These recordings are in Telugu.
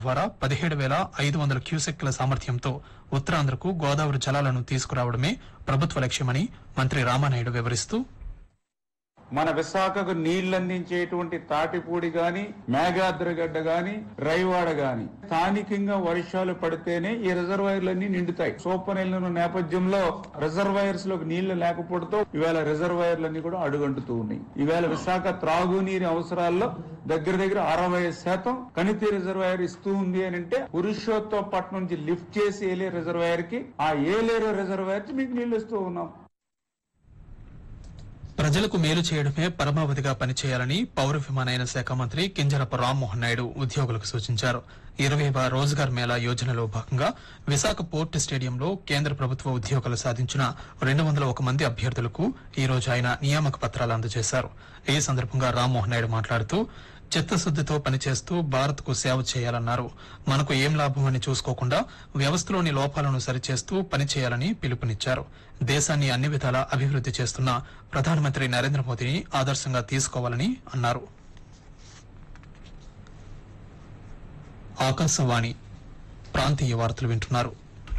ద్వారా పదిహేడు వేల ఐదు వందల క్యూసెక్ల సామర్థ్యంతో ఉత్తరాంధ్రకు గోదావరి జలాలను తీసుకురావడమే ప్రభుత్వ లక్ష్యమని మంత్రి రామానాయుడు వివరిస్తూ మన విశాఖకు నీళ్లు అందించేటువంటి తాటిపూడి గాని మేఘాద్రగడ్డ గాని రైవాడ గాని స్థానికంగా వర్షాలు పడితేనే ఈ రిజర్వాయర్లన్నీ నిండుతాయి సోపనెల్లిన నేపథ్యంలో రిజర్వాయర్స్ లోకి నీళ్లు లేకపోవడంతో ఇవాళ రిజర్వాయర్లన్నీ కూడా అడుగంటుతూ ఉన్నాయి ఈవేళ విశాఖ త్రాగునీరు అవసరాల్లో దగ్గర దగ్గర అరవై శాతం కణితి రిజర్వాయర్ ఇస్తూ ఉంది అని అంటే పురుషోత్తపట్నం నుంచి లిఫ్ట్ చేసి ఏలే రిజర్వాయర్ కి ఆ ఏలేరు రిజర్వాయర్ కి మీకు నీళ్లు ఇస్తూ ఉన్నాం ప్రజలకు మేలు చేయడమే పరమావధిగా పనిచేయాలని పౌర విమానయాన శాఖ మంత్రి కింజరపు రామ్మోహన్ నాయుడు ఉద్యోగులకు సూచించారు ఇరవైవ రోజ్గార్ మేళా యోజనలో భాగంగా విశాఖ పోర్ట్ స్టేడియంలో కేంద్ర ప్రభుత్వ ఉద్యోగులు సాధించిన రెండు వందల ఒక మంది అభ్యర్థులకు ఈ రోజు ఆయన నియామక పత్రాలు అందజేశారు ఈ సందర్భంగా రామ్మోహన్ నాయుడు మాట్లాడుతూ చిత్తశుద్దితో పనిచేస్తూ భారత్ కు సేవ చేయాలన్నారు మనకు ఏం లాభం అని చూసుకోకుండా వ్యవస్థలోని లోపాలను సరిచేస్తూ పనిచేయాలని పిలుపునిచ్చారు దేశాన్ని అన్ని విధాలా అభివృద్ది చేస్తున్న ప్రధానమంత్రి నరేంద్ర మోదీని ఆదర్శంగా తీసుకోవాలని అన్నారు ఆకాశవాణి ప్రాంతీయ వార్తలు వింటున్నారు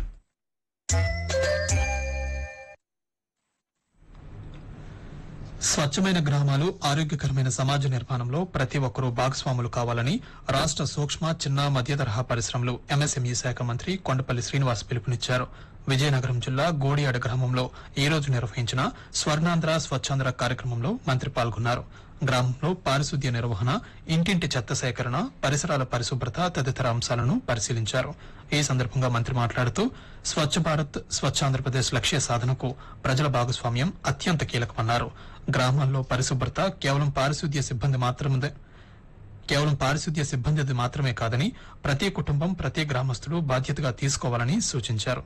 స్వచ్ఛమైన గ్రామాలు ఆరోగ్యకరమైన సమాజ నిర్మాణంలో ప్రతి ఒక్కరూ భాగస్వాములు కావాలని రాష్ట సూక్ష్మ చిన్న మధ్య తరహా పరిశ్రమలు ఎంఎస్ఎంఈ శాఖ మంత్రి కొండపల్లి శ్రీనివాస్ పిలుపునిచ్చారు విజయనగరం జిల్లా గోడియాడ గ్రామంలో ఈ రోజు నిర్వహించిన స్వర్ణాంధ్ర స్వచ్ఛాంధ్ర కార్యక్రమంలో మంత్రి పాల్గొన్నారు గ్రామంలో పారిశుద్ధ్య నిర్వహణ ఇంటింటి చెత్త సేకరణ పరిసరాల పరిశుభ్రత తదితర అంశాలను పరిశీలించారు ఈ సందర్భంగా మంత్రి మాట్లాడుతూ స్వచ్ఛ భారత్ స్వచ్ఛాంధ్రప్రదేశ్ లక్ష్య సాధనకు ప్రజల భాగస్వామ్యం అత్యంత కీలకమన్నారు గ్రామాల్లో పరిశుభ్రత కేవలం పారిశుద్ధ్య సిబ్బంది మాత్రమే కేవలం పారిశుద్ధ్య సిబ్బందిది మాత్రమే కాదని ప్రతి కుటుంబం ప్రతి గ్రామస్తులు బాధ్యతగా తీసుకోవాలని సూచించారు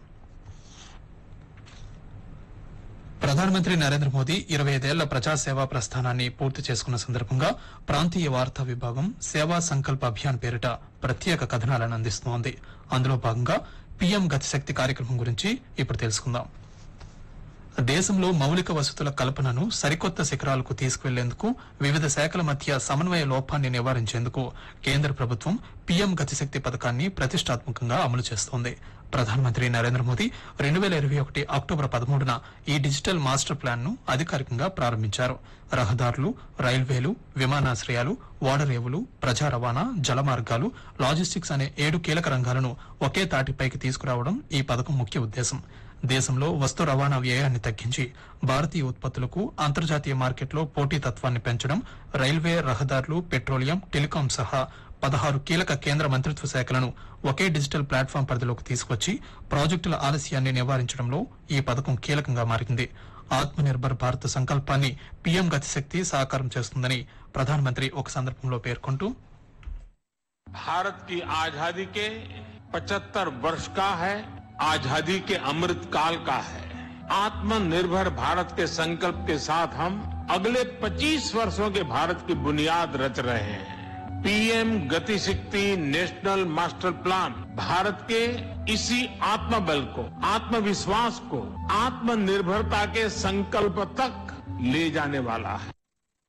ప్రధానమంత్రి నరేంద్ర మోదీ ఇరవై ఐదేళ్ల ప్రజాసేవా ప్రస్థానాన్ని పూర్తి చేసుకున్న సందర్భంగా ప్రాంతీయ వార్తా విభాగం సేవా సంకల్ప అభియాన్ పేరిట ప్రత్యేక కథనాలను అందిస్తోంది అందులో భాగంగా పీఎం గతిశక్తి కార్యక్రమం గురించి ఇప్పుడు తెలుసుకుందాం దేశంలో మౌలిక వసతుల కల్పనను సరికొత్త శిఖరాలకు తీసుకువెళ్లేందుకు వివిధ శాఖల మధ్య సమన్వయ లోపాన్ని నివారించేందుకు కేంద్ర ప్రభుత్వం పీఎం గతిశక్తి పథకాన్ని ప్రతిష్టాత్మకంగా అమలు చేస్తోంది ప్రధానమంత్రి నరేంద్ర మోదీ రెండు వేల ఇరవై ఒకటి అక్టోబర్ పదమూడున ఈ డిజిటల్ మాస్టర్ ప్లాన్ ను అధికారికంగా ప్రారంభించారు రహదారులు రైల్వేలు విమానాశ్రయాలు ఓడరేవులు ప్రజా రవాణా జల మార్గాలు లాజిస్టిక్స్ అనే ఏడు కీలక రంగాలను ఒకే తాటిపైకి తీసుకురావడం ఈ పథకం ముఖ్య ఉద్దేశం దేశంలో వస్తు రవాణా వ్యయాన్ని తగ్గించి భారతీయ ఉత్పత్తులకు అంతర్జాతీయ మార్కెట్లో పోటీతత్వాన్ని పెంచడం రైల్వే రహదారులు పెట్రోలియం టెలికాం సహా పదహారు కీలక కేంద్ర మంత్రిత్వ శాఖలను ఒకే డిజిటల్ ప్లాట్ఫామ్ పరిధిలోకి తీసుకొచ్చి ప్రాజెక్టుల ఆలస్యాన్ని నివారించడంలో ఈ పథకం కీలకంగా మారింది ఆత్మ నిర్భర్ భారత్ సంకల్పాన్ని పీఎం గతిశక్తి సాకారం చేస్తుందని ప్రధానమంత్రి ఒక సందర్భంలో పేర్కొంటూ भारत की आजादी के 75 वर्ष का है आजादी के अमृत काल का है आत्मनिर्भर भारत के संकल्प के साथ हम अगले 25 वर्षों के भारत की बुनियाद रच रहे हैं पीएम गति शक्ति नेशनल मास्टर प्लान भारत के इसी आत्मबल को आत्मविश्वास को आत्मनिर्भरता के संकल्प तक ले जाने वाला है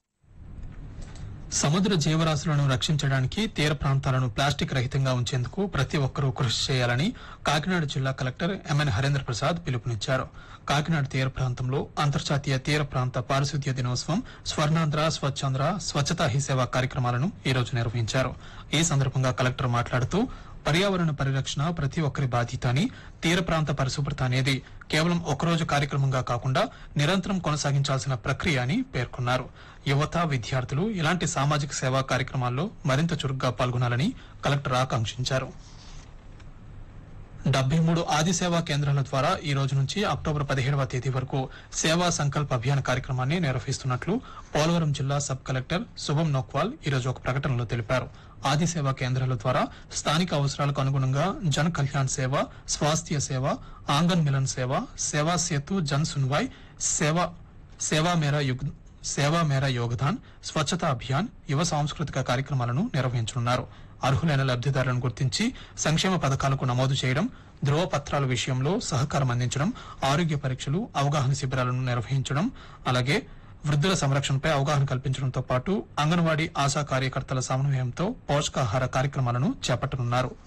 సముద్ర జీవరాశులను రక్షించడానికి తీర ప్రాంతాలను ప్లాస్టిక్ రహితంగా ఉంచేందుకు ప్రతి ఒక్కరూ కృషి చేయాలని కాకినాడ జిల్లా కలెక్టర్ ఎంఎన్ హరేంద్ర ప్రసాద్ పిలుపునిచ్చారు కాకినాడ తీర ప్రాంతంలో అంతర్జాతీయ తీర ప్రాంత పారిశుద్ధ్య దినోత్సవం స్వర్ణాంధ్ర స్వచ్ఛాంధ్ర స్వచ్ఛతా హీ సేవ కార్యక్రమాలను ఈ రోజు నిర్వహించారు ఈ సందర్భంగా కలెక్టర్ మాట్లాడుతూ పర్యావరణ పరిరక్షణ ప్రతి ఒక్కరి బాధ్యత అని తీర ప్రాంత పరిశుభ్రత అనేది కేవలం ఒకరోజు కార్యక్రమంగా కాకుండా నిరంతరం కొనసాగించాల్సిన ప్రక్రియ అని పేర్కొన్నారు యువత విద్యార్థులు ఇలాంటి సామాజిక సేవా కార్యక్రమాల్లో మరింత చురుగ్గా పాల్గొనాలని కలెక్టర్ ఆకాంక్షించారు డెబ్బై మూడు ఆది సేవా కేంద్రాల ద్వారా ఈ రోజు నుంచి అక్టోబర్ పదిహేడవ తేదీ వరకు సేవా సంకల్ప అభియాన్ కార్యక్రమాన్ని నిర్వహిస్తున్నట్లు పోలవరం జిల్లా సబ్ కలెక్టర్ శుభం నోక్వాల్ ఈ రోజు ఒక ప్రకటనలో తెలిపారు ఆది సేవా కేంద్రాల ద్వారా స్థానిక అవసరాలకు అనుగుణంగా జన్ కళ్యాణ్ సేవ స్వాస్థ్య సేవ ఆంగన్ మిలన్ సేవ సేవా సేతు జన్ సున్వాయ్ సేవ సేవా మేరా యుగ్ సేవా మేరా యోగదాన్ స్వచ్ఛతా అభియాన్ యువ సాంస్కృతిక కార్యక్రమాలను నిర్వహించనున్నారు అర్హులైన లబ్దిదారులను గుర్తించి సంక్షేమ పథకాలకు నమోదు చేయడం ధ్రువపత్రాల విషయంలో సహకారం అందించడం ఆరోగ్య పరీక్షలు అవగాహన శిబిరాలను నిర్వహించడం అలాగే వృద్ధుల సంరక్షణపై అవగాహన కల్పించడంతో పాటు అంగన్వాడీ ఆశా కార్యకర్తల సమన్వయంతో పౌష్టికాహార కార్యక్రమాలను చేపట్టనున్నారు